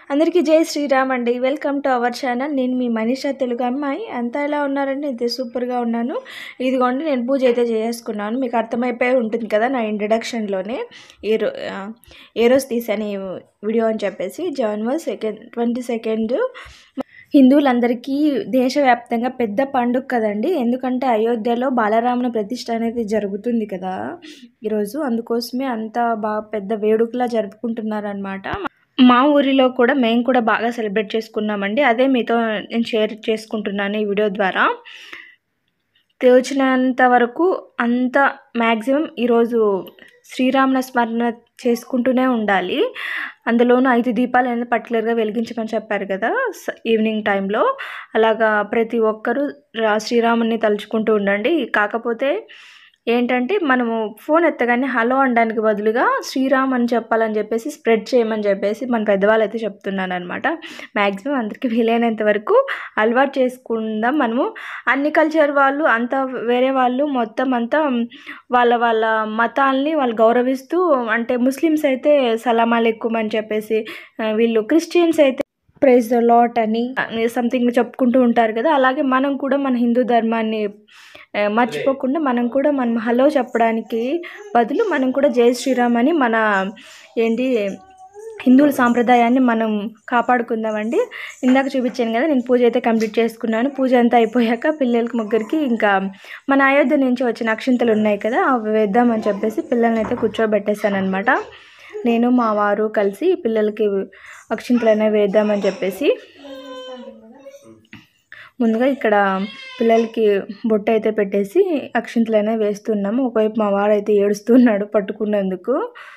అందరికీ జై శ్రీరామ్ అండి వెల్కమ్ టు అవర్ ఛానల్ నేను మీ మనీషా తెలుగు అమ్మాయి అంతా ఎలా ఉన్నారండి అయితే సూపర్గా ఉన్నాను ఇదిగోండి నేను పూజ అయితే చేసుకున్నాను మీకు అర్థమైపోయి ఉంటుంది కదా నా ఇంట్రడక్షన్లోనే ఏ రో ఆ, ఏ రోజు తీసాను ఈ వీడియో అని చెప్పేసి జనవరి సెకండ్ ట్వంటీ సెకండ్ హిందువులందరికీ దేశవ్యాప్తంగా పెద్ద పండుగ కదండి ఎందుకంటే అయోధ్యలో బాలరాముని ప్రతిష్ట అనేది జరుగుతుంది కదా ఈరోజు అందుకోసమే అంత బాగా పెద్ద వేడుకలా జరుపుకుంటున్నారనమాట మా ఊరిలో కూడా మేము కూడా బాగా సెలబ్రేట్ చేసుకున్నామండి అదే మీతో నేను షేర్ చేసుకుంటున్నాను ఈ వీడియో ద్వారా తెలిసినంత వరకు అంత మ్యాక్సిమం ఈరోజు శ్రీరాముల స్మరణ చేసుకుంటూనే ఉండాలి అందులోనూ ఐదు దీపాలు అనేది పర్టికులర్గా వెలిగించమని చెప్పారు కదా స- ఈవినింగ్ టైంలో అలాగా ప్రతి ఒక్కరూ రా- శ్రీరాముని తలుచుకుంటూ ఉండండి కాకపోతే ఏంటంటే మనము ఫోన్ ఎత్తగానే హలో అనడానికి బదులుగా శ్రీరామ్ అని చెప్పాలని చెప్పేసి స్ప్రెడ్ చేయమని చెప్పేసి మన పెద్దవాళ్ళు అయితే చెప్తున్నాను అనమాట మ్యాక్సిమం అందరికీ వీలైనంత వరకు అలవాటు చేసుకుందాం మనము అన్ని కల్చర్ వాళ్ళు అంతా వేరే వాళ్ళు మొత్తం అంతా వాళ్ళ వాళ్ళ మతాల్ని వాళ్ళు గౌరవిస్తూ అంటే ముస్లిమ్స్ అయితే సలాం అలైకుం అని చెప్పేసి ఆ, వీళ్ళు క్రిస్టియన్స్ అయితే ప్రైజ్ ద లాట్ అని సంథింగ్ చెప్పుకుంటూ ఉంటారు కదా అలాగే మనం కూడా మన హిందూ ధర్మాన్ని ఆ, మర్చిపోకుండా మనం కూడా మనం హలో చెప్పడానికి బదులు మనం కూడా జై శ్రీరామ్ అని మన ఏంటి హిందువుల సాంప్రదాయాన్ని మనం కాపాడుకుందామండి ఇందాక చూపించాను కదా నేను పూజ అయితే కంప్లీట్ చేసుకున్నాను పూజ అంతా అయిపోయాక పిల్లలకి ముగ్గురికి ఇంకా మన అయోధ్య నుంచి వచ్చిన అక్షింతలు ఉన్నాయి కదా అవి వేద్దామని చెప్పేసి పిల్లల్ని అయితే కూర్చోబెట్టేశాను అనమాట నేను మా వారు కలిసి పిల్లలకి అక్షింతలు అనేవి వేద్దామని చెప్పేసి ముందుగా ఇక్కడ పిల్లలకి బొట్టు అయితే పెట్టేసి అక్షింతలు అనేవి వేస్తున్నాము ఒకవైపు మా వారు అయితే ఏడుస్తున్నాడు పట్టుకున్నందుకు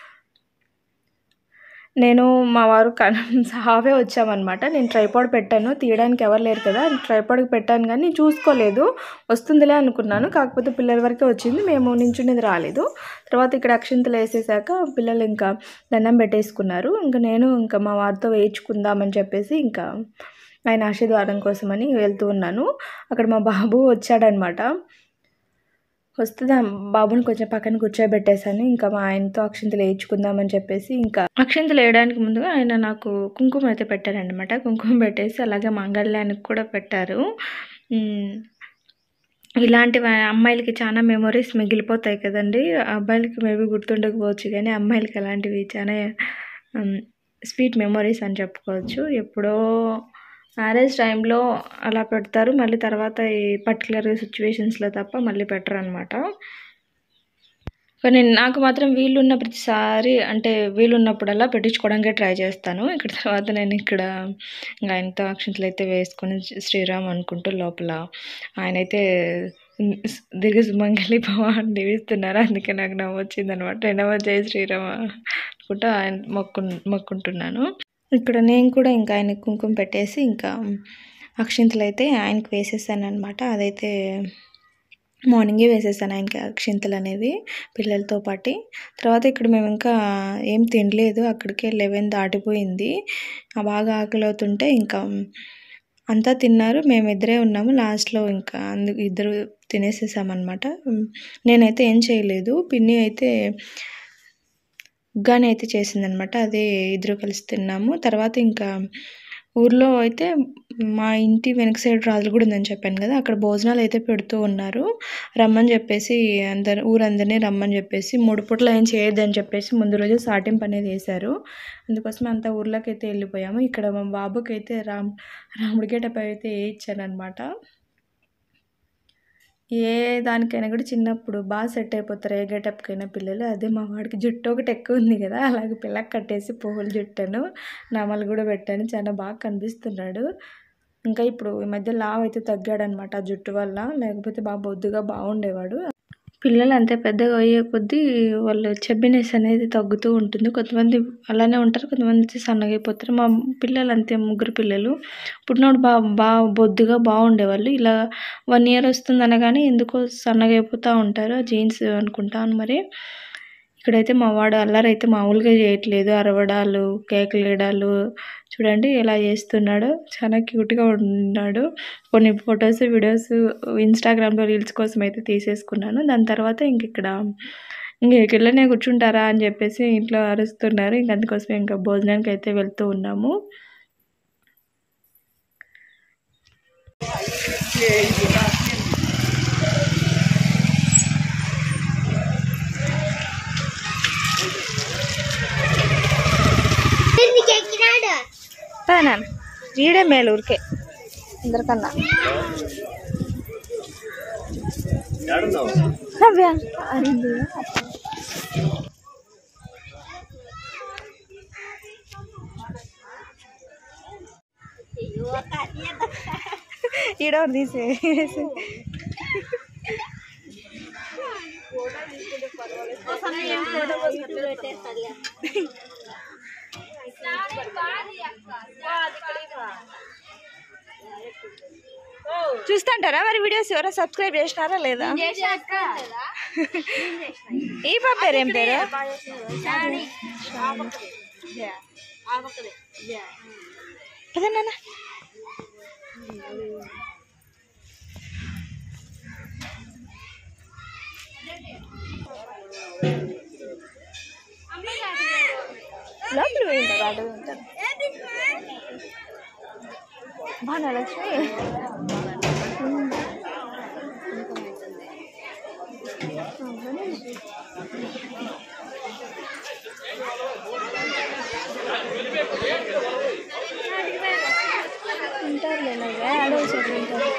నేను మా వారు హాఫే వచ్చామన్నమాట నేను ట్రైపాడ్ పెట్టాను తీయడానికి ఎవరు లేరు కదా ట్రైపాడ్కి పెట్టాను కానీ నేను చూసుకోలేదు వస్తుందిలే అనుకున్నాను కాకపోతే పిల్లల వరకే వచ్చింది మేము నించునేది రాలేదు తర్వాత ఇక్కడ అక్షింతలు వేసేసాక పిల్లలు ఇంకా దండం పెట్టేసుకున్నారు ఇంకా నేను ఇంకా మా వారితో వేయించుకుందామని చెప్పేసి ఇంకా ఆయన ఆశీర్వాదం కోసమని వెళ్తూ ఉన్నాను అక్కడ మా బాబు వచ్చాడనమాట వస్తే దా- బాబుని కొంచెం పక్కన కూర్చోబెట్టేశాను ఇంకా మా ఆయనతో అక్షింతలు వేయించుకుందామని చెప్పేసి ఇంకా అక్షింతలు వేయడానికి ముందుగా ఆయన నాకు కుంకుమ అయితే పెట్టారనమాట కుంకుమ పెట్టేసి అలాగే మంగళ్యానికి కూడా పెట్టారు ఉమ్, ఇలాంటి అమ్మాయిలకి చాలా మెమొరీస్ మిగిలిపోతాయి కదండి అబ్బాయిలకి మేబీ గుర్తుండకపోవచ్చు కానీ అమ్మాయిలకి అలాంటివి చాలా స్వీట్ మెమొరీస్ అని చెప్పుకోవచ్చు ఎప్పుడో మ్యారేజ్ టైంలో అలా పెడతారు మళ్ళీ తర్వాత ఈ పర్టికులర్ సిచ్యువేషన్స్లో తప్ప మళ్ళీ పెట్టరు అనమాట కానీ నాకు మాత్రం వీలున్న ప్రతిసారి అంటే వీలున్నప్పుడల్లా పెట్టించుకోవడానికే ట్రై చేస్తాను ఇక్కడ తర్వాత నేను ఇక్కడ ఇంకా ఆయనతో అక్షంతలు అయితే వేసుకొని శ్రీరామ్ అనుకుంటూ లోపల ఆయన అయితే దిగు సుమంగళి భవాన్ దీవిస్తున్నారు అందుకే నాకు నవ్వు వచ్చింది అనమాట రెండవ జై శ్రీరామ అనుకుంటూ ఆయన మొక్కు మొక్కుంటున్నాను ఇక్కడ నేను కూడా ఇంకా ఆయనకి కుంకుమ పెట్టేసి ఇంకా అక్షింతలు అయితే ఆయనకి వేసేసాను అనమాట అదైతే మార్నింగే వేసేసాను ఆయనకి అక్షింతలు అనేవి పిల్లలతో పాటు తర్వాత ఇక్కడ మేము ఇంకా ఏం తినలేదు అక్కడికే లెవెన్ దాటిపోయింది ఆ బాగా ఆకలి అవుతుంటే ఇంకా అంతా తిన్నారు మేమిద్దరే ఉన్నాము లాస్ట్లో ఇంకా అందు ఇద్దరు తినేసేసామన్నమాట నేనైతే ఏం చేయలేదు పిన్ని అయితే ఉగ్గాని అయితే చేసిందనమాట అదే ఇద్దరు కలిసి తిన్నాము తర్వాత ఇంకా ఊర్లో అయితే మా ఇంటి వెనక సైడ్ రాజులు కూడా ఉందని చెప్పాను కదా అక్కడ భోజనాలు అయితే పెడుతూ ఉన్నారు రమ్మని చెప్పేసి అందరు ఊరందరినీ రమ్మని చెప్పేసి మూడు పూటలు ఏం చేయొద్దని చెప్పేసి ముందు రోజు సాటింపు అనేది వేశారు అందుకోసం అంతా ఊర్లోకి అయితే వెళ్ళిపోయాము ఇక్కడ మా బాబుకి అయితే రామ్ రాముడి గేటప్ అయితే ఇచ్చాను అనమాట ఏ దానికైనా కూడా చిన్నప్పుడు బాగా సెట్ అయిపోతారు ఏ గెటప్కైనా పిల్లలు అదే మా వాడికి జుట్టు ఒకటి ఎక్కువ ఉంది కదా అలాగే పిల్లకి కట్టేసి పువ్వులు జుట్టాను నామలు కూడా పెట్టాను చాలా బాగా కనిపిస్తున్నాడు ఇంకా ఇప్పుడు ఈ మధ్య లావ్ అయితే తగ్గాడనమాట ఆ జుట్టు వల్ల లేకపోతే బాగా బొద్దుగా బాగుండేవాడు పిల్లలు అంతే పెద్దగా అయ్యే కొద్దీ వాళ్ళు చెబ్బినెస్ అనేది తగ్గుతూ ఉంటుంది కొంతమంది అలానే ఉంటారు కొంతమంది అయితే సన్నగా అయిపోతారు మా పిల్లలు అంతే ముగ్గురు పిల్లలు పుట్టినప్పుడు బా బాగా బొద్దుగా బాగుండేవాళ్ళు ఇలా వన్ ఇయర్ వస్తుంది అనగానే ఎందుకో సన్నగా అయిపోతూ ఉంటారు ఆ జీన్స్ అనుకుంటాను మరి ఇక్కడైతే మా వాడు అల్లరి అయితే మామూలుగా చేయట్లేదు అరవడాలు కేకలు వేయడాలు చూడండి ఎలా చేస్తున్నాడో చాలా క్యూట్గా ఉన్నాడు కొన్ని ఫొటోస్ వీడియోస్ ఇన్స్టాగ్రామ్లో రీల్స్ కోసం అయితే తీసేసుకున్నాను దాని తర్వాత ఇంక ఇక్కడ ఇంక ఇక్కడనే కూర్చుంటారా అని చెప్పేసి ఇంట్లో అరుస్తున్నారు ఇంక అందుకోసం ఇంకా భోజనానికి అయితే వెళ్తూ ఉన్నాము పైన వీడే మేలు ఊరికే అందరికన్నా నవ్య అరింది ఈడవరు తీసే చూస్తుంటారా మరి వీడియోస్ ఎవరో సబ్స్క్రైబ్ చేసినారా లేదా ఈ పాప పేరు ఏం పేరు పదండి నాన్న. లోపల పోయింటారు అటు ఉంటారు బాగా లక్ష్మి ఉంటారులే నవ్య అడవి చెట్లు ఉంటారు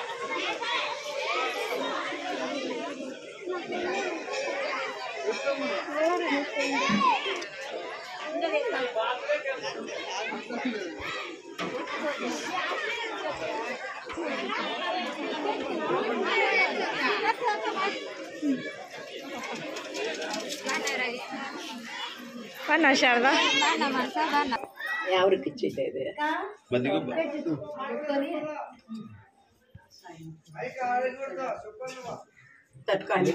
పన్నా శారదా ఎవరికి ఇచ్చేది తట్టుకోండి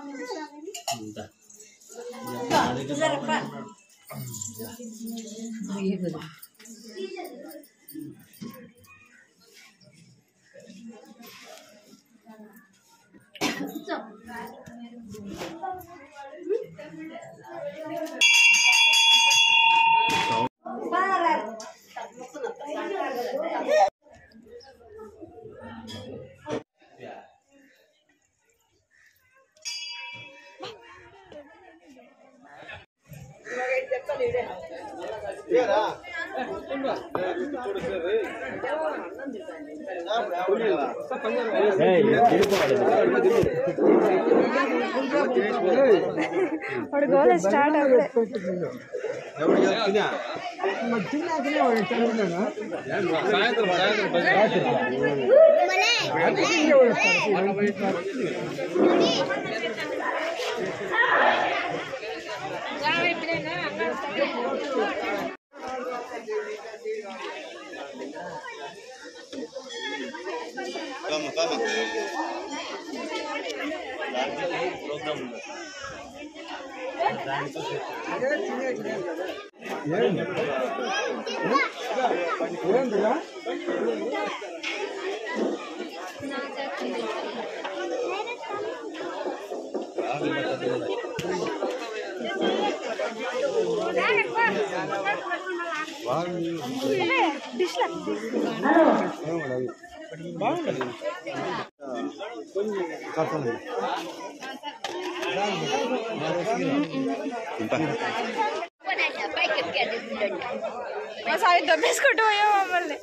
వాడు గోల్ స్టార్ట్ అప్పుడే మా సాయి దొబ్బేసుకుంటూ పోయా మమ్మల్ని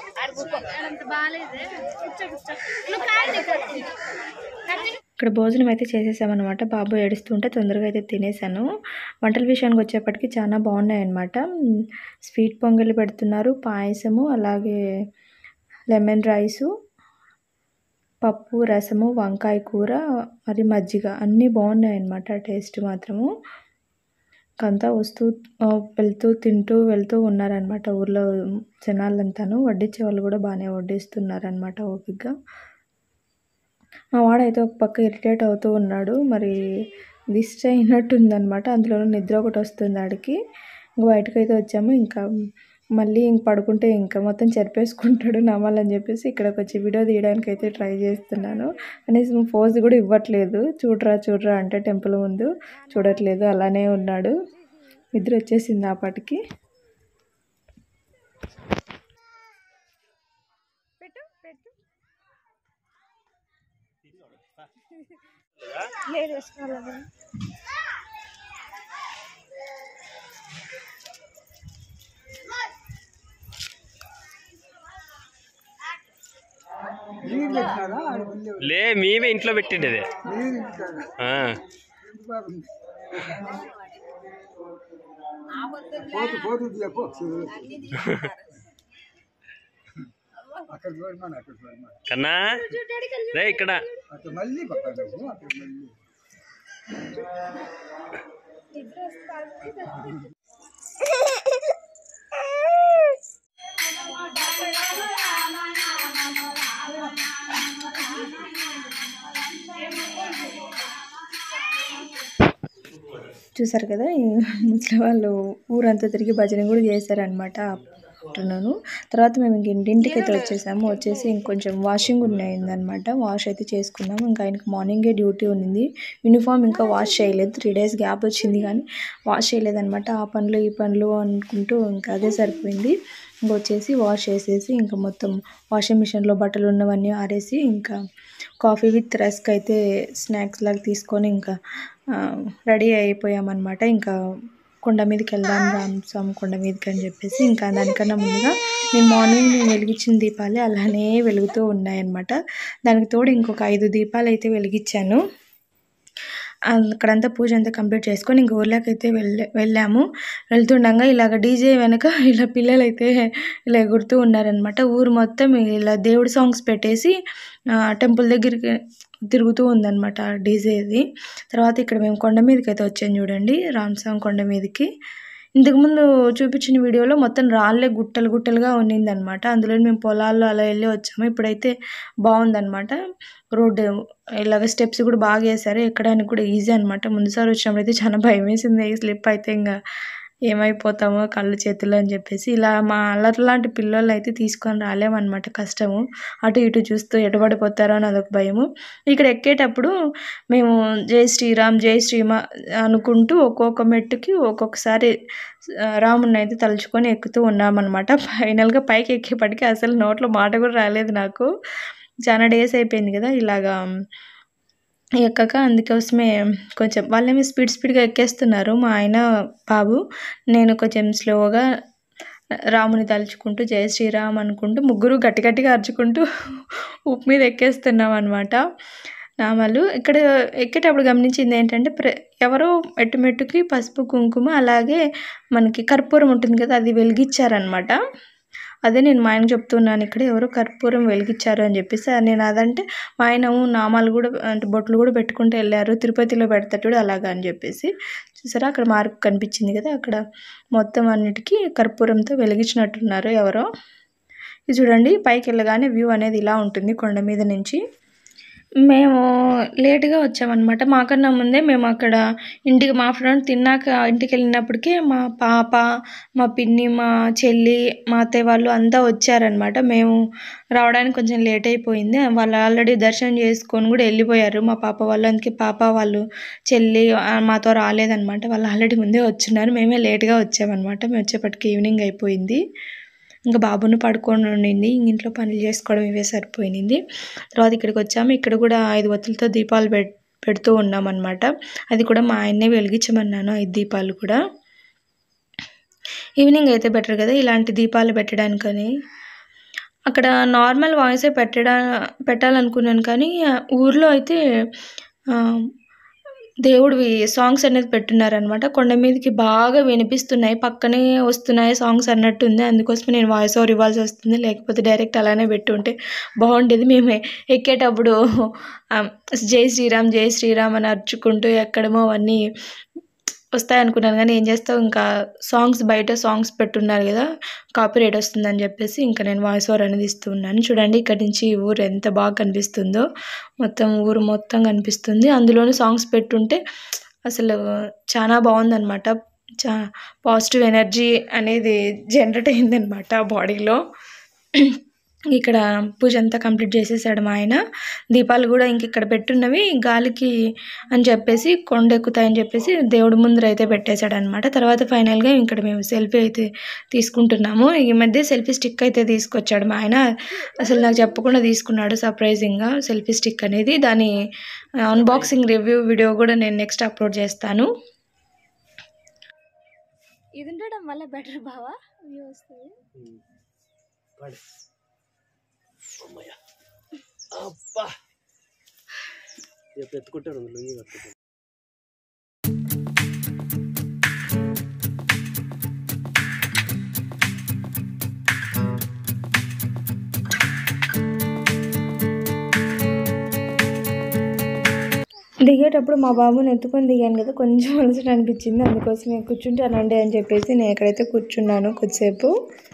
ఇక్కడ భోజనం అయితే చేసేసామన్నమాట బాబు ఏడుస్తుంటే తొందరగా అయితే తినేసాను వంటల విషయానికి వచ్చేప్పటికి చాలా బాగున్నాయి అన్నమాట స్వీట్ పొంగలి పెడుతున్నారు పాయసము అలాగే లెమన్ రైసు పప్పు రసము వంకాయ కూర మరి మజ్జిగ అన్నీ బాగున్నాయి అన్నమాట టేస్ట్ మాత్రము అంతా వస్తూ ఆ, వెళ్తూ తింటూ వెళ్తూ ఉన్నారనమాట ఊర్లో జనాలంతాను వడ్డించే వాళ్ళు కూడా బాగానే వడ్డిస్తున్నారనమాట ఓపికగా మా వాడైతే ఒక పక్క ఇరిటేట్ అవుతూ ఉన్నాడు మరి దిష్టి అయినట్టుందనమాట అందులో నిద్ర ఒకటి వస్తుంది ఆడికి ఇంక బయటకు అయితే వచ్చాము ఇంకా మళ్ళీ ఇంక పడుకుంటే ఇంకా మొత్తం చెరిపేసుకుంటాడు నమ్మాలని చెప్పేసి ఇక్కడికి వచ్చి వీడియో తీయడానికి అయితే ట్రై చేస్తున్నాను కనీసం పోజ్ కూడా ఇవ్వట్లేదు చూడరా చూడరా అంటే టెంపుల్ ముందు చూడట్లేదు అలానే ఉన్నాడు నిద్ర వచ్చేసింది ఆ పాటికి పెట్టు పెట్టు లేదు వేసుకోవాలి నీళ్ళు పెట్టినారా ఆడ ముందే లే మేమే ఇంట్లో పెట్టిండేది నీళ్ళు పెట్టారా ఆ, ఎంత బాగుంది పోతు పోతు చెప్పు అక్కడ చూడమని అక్కడ చూడమని కన్నా రే ఇక్కడ అక్కడ మళ్ళీ పక్కన అక్కడ మళ్ళీ చూసారు కదా ఈ ముసలి వాళ్ళు ఊరంతా తిరిగి భజన కూడా చేశారనమాట ఆఫ్టర్నూన్ తర్వాత మేము ఇంక ఇంటింటికి అయితే వచ్చేసాము వచ్చేసి ఇంకొంచెం వాషింగ్ ఉన్నాయిందనమాట వాష్ అయితే చేసుకున్నాము ఇంకా ఆయనకి మార్నింగే డ్యూటీ ఉన్నింది యూనిఫామ్ ఇంకా వాష్ చేయలేదు త్రీ డేస్ గ్యాప్ వచ్చింది కానీ వాష్ చేయలేదనమాట ఆ పనులు ఈ పనులు అనుకుంటూ ఇంకా అదే సరిపోయింది ఇంకా వచ్చేసి వాష్ చేసేసి ఇంకా మొత్తం వాషింగ్ మిషన్లో బట్టలు ఉన్నవన్నీ ఆరేసి ఇంకా కాఫీ విత్ రస్క్ అయితే స్నాక్స్ లాగా తీసుకొని ఇంకా రెడీ అయిపోయామన్నమాట ఇంకా కొండ మీదకి వెళ్దాం రామ్సామ్ కొండ మీదకి అని చెప్పేసి ఇంకా దానికన్నా ముందుగా నేను మార్నింగ్ నేను వెలిగించిన దీపాలే అలానే వెలుగుతూ ఉన్నాయన్నమాట దానికి తోడు ఇంకొక ఐదు దీపాలు అయితే వెలిగించాను అక్కడంతా పూజ అంతా కంప్లీట్ చేసుకొని ఇంక ఊర్లోకి అయితే వెళ్ళే వెళ్ళాము వెళ్తుండగా ఇలాగ డీజే వెనక ఇలా పిల్లలు అయితే ఇలా ఎగురుతూ ఉన్నారనమాట ఊరు మొత్తం ఇలా దేవుడి సాంగ్స్ పెట్టేసి టెంపుల్ దగ్గరికి తిరుగుతూ ఉందన్నమాట డీజేది తర్వాత ఇక్కడ మేము కొండ మీదకి అయితే వచ్చాము చూడండి రామస్వామి కొండ మీదకి ఇంతకుముందు చూపించిన వీడియోలో మొత్తం రాళ్ళే గుట్టలు గుట్టలుగా ఉన్నిందనమాట అందులో మేము పొలాల్లో అలా వెళ్ళి వచ్చాము ఇప్పుడైతే బాగుందన్నమాట రోడ్డు ఇలాగ స్టెప్స్ కూడా బాగా వేశారు ఎక్కడానికి కూడా ఈజీ అనమాట ముందుసారి వచ్చినప్పుడు అయితే చాలా భయం వేసింది స్లిప్ అయితే ఇంకా ఏమైపోతామో కళ్ళు చేతులు అని చెప్పేసి ఇలా మా అల్లరి లాంటి పిల్లలు అయితే తీసుకొని రాలేమన్నమాట కష్టము అటు ఇటు చూస్తూ ఎటుబడిపోతారో అని అదొక భయము ఇక్కడ ఎక్కేటప్పుడు మేము జై శ్రీరామ్ జై శ్రీమ అనుకుంటూ ఒక్కొక్క మెట్టుకి ఒక్కొక్కసారి ఆ, రాముడిని అయితే తలుచుకొని ఎక్కుతూ ఉన్నామన్నమాట ఫైనల్గా పైకి ఎక్కేపటికి అసలు నోట్లో మాట కూడా రాలేదు నాకు చాలా డేస్ అయిపోయింది కదా ఇలాగా ఎక్కక అందుకోసమే కొంచెం వాళ్ళేమో స్పీడ్ స్పీడ్గా ఎక్కేస్తున్నారు మా ఆయన బాబు నేను కొంచెం స్లోగా రాముని తలుచుకుంటూ జయ శ్రీరామ్ అనుకుంటూ ముగ్గురు గట్టి గట్టిగా అరుచుకుంటూ ఉప్పు మీద ఎక్కేస్తున్నాం అనమాట నామాలు ఇక్కడ ఎక్కేటప్పుడు గమనించింది ఏంటంటే ప్ర ఎవరో మెట్టు మెట్టుకి పసుపు కుంకుమ అలాగే మనకి కర్పూరం ఉంటుంది కదా అది వెలిగించారనమాట అదే నేను మా ఆయనకు చెప్తున్నాను ఇక్కడ ఎవరో కర్పూరం వెలిగించారు అని చెప్పేసి ఆ నేను అదంటే మా ఆయన "ఊ, నామాలు కూడా అంటే బొట్లు కూడా పెట్టుకుంటూ వెళ్ళారు తిరుపతిలో పెడతాడు చూడు అలాగా అని చెప్పేసి చూసారా అక్కడ మార్క్ కనిపించింది కదా అక్కడ మొత్తం అన్నిటికీ కర్పూరంతో వెలిగించినట్టున్నారు ఎవరో ఇది చూడండి పైకి వెళ్ళగానే వ్యూ అనేది ఇలా ఉంటుంది కొండ మీద నుంచి మేము లేట్గా వచ్చామన్నమాట మాకన్నా ముందే మేము అక్కడ ఇంటికి మా ఫ్రెండ్ తిన్నాక ఇంటికి వెళ్ళినప్పటికీ మా పాప మా పిన్ని మా చెల్లి మా అత్తయ్య వాళ్ళు అంతా వచ్చారనమాట మేము రావడానికి కొంచెం లేట్ అయిపోయింది వాళ్ళు ఆల్రెడీ దర్శనం చేసుకొని కూడా వెళ్ళిపోయారు మా పాప వాళ్ళు అందుకే పాప వాళ్ళు చెల్లి ఆ, మాతో రాలేదన్నమాట వాళ్ళు ఆల్రెడీ ముందే వచ్చున్నారు మేమే లేట్గా వచ్చామన్నమాట మేము వచ్చేప్పటికి ఈవినింగ్ అయిపోయింది ఇంకా బాబును పడుకొని ఉండింది ఇంక ఇంట్లో పనులు చేసుకోవడం ఇవే సరిపోయింది తర్వాత ఇక్కడికి వచ్చాము ఇక్కడ కూడా ఐదు ఒత్తులతో దీపాలు పెట్ పెడుతూ ఉన్నామన్నమాట అది కూడా మా ఆయన్నే వెలిగించమన్నాను ఐదు దీపాలు కూడా ఈవినింగ్ అయితే బెటర్ కదా ఇలాంటి దీపాలు పెట్టడానికని అక్కడ నార్మల్ వాయిసే పెట్టడా పెట్టాలనుకున్నాను కానీ ఆ, ఊర్లో అయితే ఆ, దేవుడివి సాంగ్స్ అనేది పెట్టున్నారనమాట కొండ మీదకి బాగా వినిపిస్తున్నాయి పక్కనే వస్తున్నాయి సాంగ్స్ అన్నట్టుంది అందుకోసమే నేను వాయిస్ ఓవర్ ఇవ్వాల్సి వస్తుంది లేకపోతే డైరెక్ట్ అలానే పెట్టుంటే బాగుండేది మేము ఎక్కేటప్పుడు ఆ, జై శ్రీరామ్ జై శ్రీరామ్ అని అరుచుకుంటూ ఎక్కడమో అవన్నీ వస్తాయి అనుకున్నాను కానీ ఏం చేస్తావు ఇంకా సాంగ్స్ బయట సాంగ్స్ పెట్టున్నారు కదా కాపీరైట్ వస్తుందని చెప్పేసి ఇంకా నేను వాయిస్ ఓవర్ అనేది ఇస్తూ ఉన్నాను చూడండి ఇక్కడ నుంచి ఈ ఊరు ఎంత బాగా కనిపిస్తుందో మొత్తం ఊరు మొత్తం కనిపిస్తుంది అందులోనే సాంగ్స్ పెట్టుంటే అసలు చాలా బాగుందన్నమాట చా పాజిటివ్ ఎనర్జీ అనేది జనరేట్ అయిందనమాట బాడీలో ఇక్కడ పూజ అంతా కంప్లీట్ చేసేసాడు మా ఆయన దీపాలు కూడా ఇంక ఇక్కడ పెట్టున్నవి గాలికి అని చెప్పేసి కొండ ఎక్కుతాయని చెప్పేసి దేవుడి ముందర అయితే పెట్టేశాడు అనమాట తర్వాత ఫైనల్గా ఇక్కడ మేము సెల్ఫీ అయితే తీసుకుంటున్నాము ఈ మధ్య సెల్ఫీ స్టిక్ అయితే తీసుకొచ్చాడు మా ఆయన అసలు నాకు చెప్పకుండా తీసుకున్నాడు సర్ప్రైజింగ్గా సెల్ఫీ స్టిక్ అనేది దాని అన్బాక్సింగ్ రివ్యూ వీడియో కూడా నేను నెక్స్ట్ అప్లోడ్ చేస్తాను ఇది ఉండడం వల్ల బెటర్ బావా వ్యూ వస్తుంది అబ్బా రేపు ఎత్తుకుంటాను లుంగి కట్టుకుంటాను దిగేటప్పుడు మా బాబుని ఎత్తుకొని దిగాను కదా కొంచెం అలసట అనిపించింది అందుకోసం నేను కూర్చుంటానండి అని చెప్పేసి నేను ఎక్కడైతే కూర్చున్నాను కొద్దిసేపు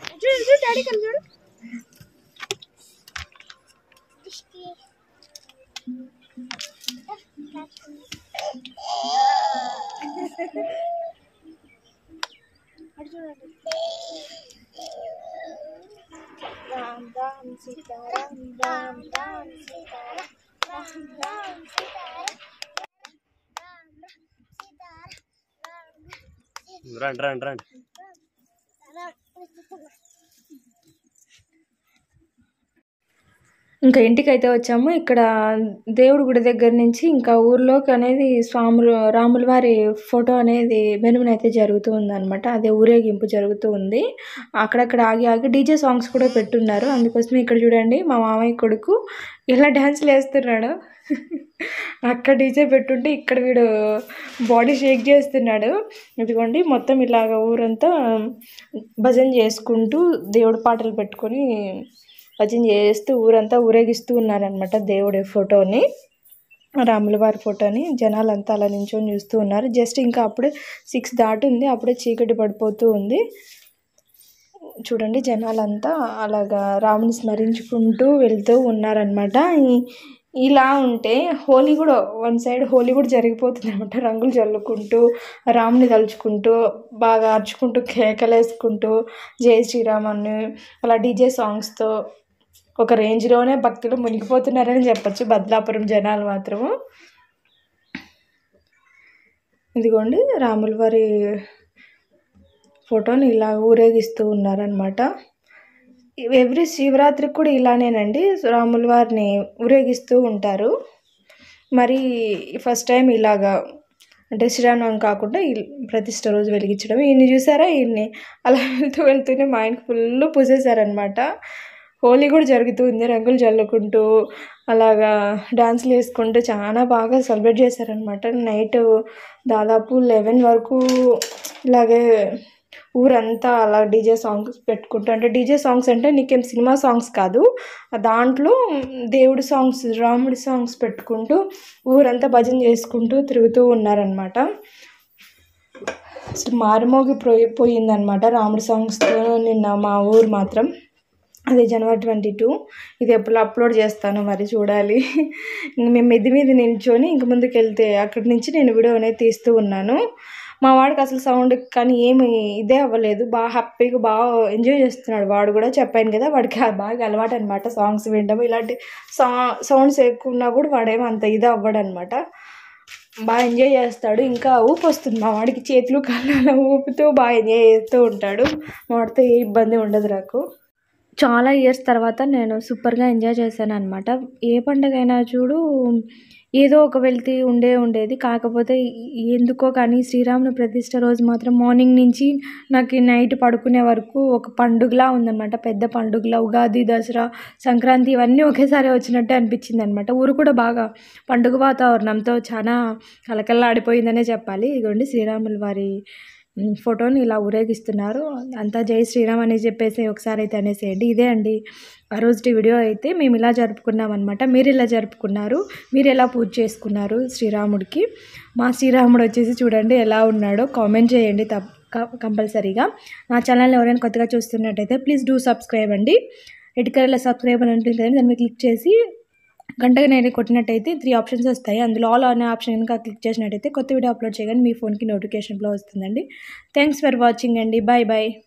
రండి రండి రండి ఇంకా ఇంటికి అయితే వచ్చాము ఇక్కడ దేవుడి గుడి దగ్గర నుంచి ఇంకా ఊర్లోకి అనేది స్వాములు రాముల వారి ఫోటో అనేది వెనుమన అయితే జరుగుతూ ఉందన్నమాట అదే ఊరేగింపు జరుగుతూ ఉంది అక్కడక్కడ ఆగి ఆగి డీజే సాంగ్స్ కూడా పెట్టున్నారు అందుకోసం ఇక్కడ చూడండి మా మామయ్య కొడుకు ఎలా డ్యాన్స్లు వేస్తున్నాడు అక్కడ డీజే పెట్టుంటే ఇక్కడ వీడు బాడీ షేక్ చేస్తున్నాడు ఇదిగోండి మొత్తం ఇలాగ ఊరంతా భజన చేసుకుంటూ దేవుడి పాటలు పెట్టుకొని భజన చేస్తూ ఊరంతా ఊరేగిస్తూ ఉన్నారనమాట దేవుడి ఫోటోని రాముల వారి ఫోటోని జనాలంతా అలా నించొని చూస్తూ ఉన్నారు జస్ట్ ఇంకా అప్పుడే సిక్స్ దాటుంది అప్పుడే చీకటి పడిపోతూ ఉంది చూడండి జనాలంతా అలాగా రాముని స్మరించుకుంటూ వెళ్తూ ఉన్నారనమాట ఇలా ఉంటే హోలీ కూడా వన్ సైడ్ హోలీ కూడా జరిగిపోతుంది అనమాట రంగులు చల్లుకుంటూ రాముని తలుచుకుంటూ బాగా అరుచుకుంటూ కేకలేసుకుంటూ జై శ్రీరామ్ అని అలా డీజే సాంగ్స్తో ఒక రేంజ్లోనే భక్తులు మునిగిపోతున్నారని చెప్పొచ్చు బద్లాపురం జనాలు మాత్రము ఇదిగోండి రాముల వారి ఫోటోని ఇలా ఊరేగిస్తూ ఉన్నారనమాట ఎవ్రీ శివరాత్రికి కూడా ఇలానేనండి రాముల వారిని ఊరేగిస్తూ ఉంటారు మరి ఫస్ట్ టైం ఇలాగా అంటే శ్రీరామనవమి కాకుండా ఈ ప్రతిష్ట రోజు వెలిగించడం ఈయన్ని చూసారా ఈయన్ని అలా వెళ్తూ వెళ్తూనే మా ఆయనకి ఫుల్ పూసేశారనమాట హోలీ కూడా జరుగుతుంది రంగులు చల్లుకుంటూ అలాగా డాన్సులు వేసుకుంటూ చాలా బాగా సెలబ్రేట్ చేశారనమాట నైట్ దాదాపు లెవెన్ వరకు ఇలాగే ఊరంతా అలా డీజే సాంగ్స్ పెట్టుకుంటూ అంటే డీజే సాంగ్స్ అంటే నీకేం సినిమా సాంగ్స్ కాదు దాంట్లో దేవుడి సాంగ్స్ రాముడి సాంగ్స్ పెట్టుకుంటూ ఊరంతా భజన చేసుకుంటూ తిరుగుతూ ఉన్నారనమాట అసలు మారుమోగి పోయి పోయిందనమాట రాముడి సాంగ్స్తో నిన్న మా ఊరు మాత్రం అదే జనవరి ట్వంటీ టూ ఇది ఎప్పుడు అప్లోడ్ చేస్తాను మరి చూడాలి ఇంక మేము మెది మీద నిల్చొని ఇంక ముందుకు వెళ్తే అక్కడి నుంచి నేను వీడియో అనేది తీస్తూ ఉన్నాను మా వాడికి అసలు సౌండ్ కానీ ఏమి ఇదే అవ్వలేదు బాగా హ్యాపీగా బాగా ఎంజాయ్ చేస్తున్నాడు వాడు కూడా చెప్పాను కదా వాడికి బాగా అలవాటు అనమాట సాంగ్స్ వినడం ఇలాంటి సా సౌండ్స్ ఎక్కువ ఉన్నా కూడా వాడేమో అంత ఇది అవ్వడు అనమాట బాగా ఎంజాయ్ చేస్తాడు ఇంకా ఊపు వస్తుంది మా వాడికి చేతులు కాళ్ళు అలా ఊపుతూ బాగా ఎంజాయ్ చేస్తూ ఉంటాడు మా వాడితో ఏ ఇబ్బంది ఉండదు నాకు చాలా ఇయర్స్ తర్వాత నేను సూపర్గా ఎంజాయ్ చేశాను అనమాట ఏ పండుగ అయినా చూడు ఏదో ఒక వెళ్తీ ఉండే ఉండేది కాకపోతే ఎందుకో కానీ శ్రీరాముని ప్రతిష్ట రోజు మాత్రం మార్నింగ్ నుంచి నాకు ఈ నైట్ పడుకునే వరకు ఒక పండుగలా ఉందన్నమాట పెద్ద పండుగలా ఉగాది దసరా సంక్రాంతి ఇవన్నీ ఒకేసారి వచ్చినట్టే అనిపించింది అనమాట ఊరు కూడా బాగా పండుగ వాతావరణంతో చాలా కలకల్లాడిపోయిందనే చెప్పాలి ఇదిగోండి శ్రీరాముల వారి ఉమ్, ఫోటోని ఇలా ఊరేగిస్తున్నారు అంతా జై శ్రీరామ్ అని చెప్పేసి ఒకసారి అయితే అనేసేయండి ఇదే అండి ఆ రోజు వీడియో అయితే మేము ఇలా జరుపుకున్నాం అనమాట మీరు ఇలా జరుపుకున్నారు మీరు ఎలా పూజ చేసుకున్నారు శ్రీరాముడికి మా శ్రీరాముడు వచ్చేసి చూడండి ఎలా ఉన్నాడో కామెంట్ చేయండి తప్ప కంపల్సరీగా నా ఛానల్ ఎవరైనా కొత్తగా చూస్తున్నట్టయితే ప్లీజ్ డూ సబ్స్క్రైబ్ అండి రెడ్ కలర్లో సబ్స్క్రైబ్ అని ఉంటుంది కదండి దాని మీద క్లిక్ చేసి గంటగా నేను కొట్టినట్టయితే త్రీ ఆప్షన్స్ వస్తాయి అందులో ఆల్ అనే ఆప్షన్ కనుక క్లిక్ చేసినట్టయితే కొత్త వీడియో అప్లోడ్ చేయగానే మీ ఫోన్కి నోటిఫికేషన్లో వస్తుందండి థ్యాంక్స్ ఫర్ వాచింగ్ అండి బాయ్ బాయ్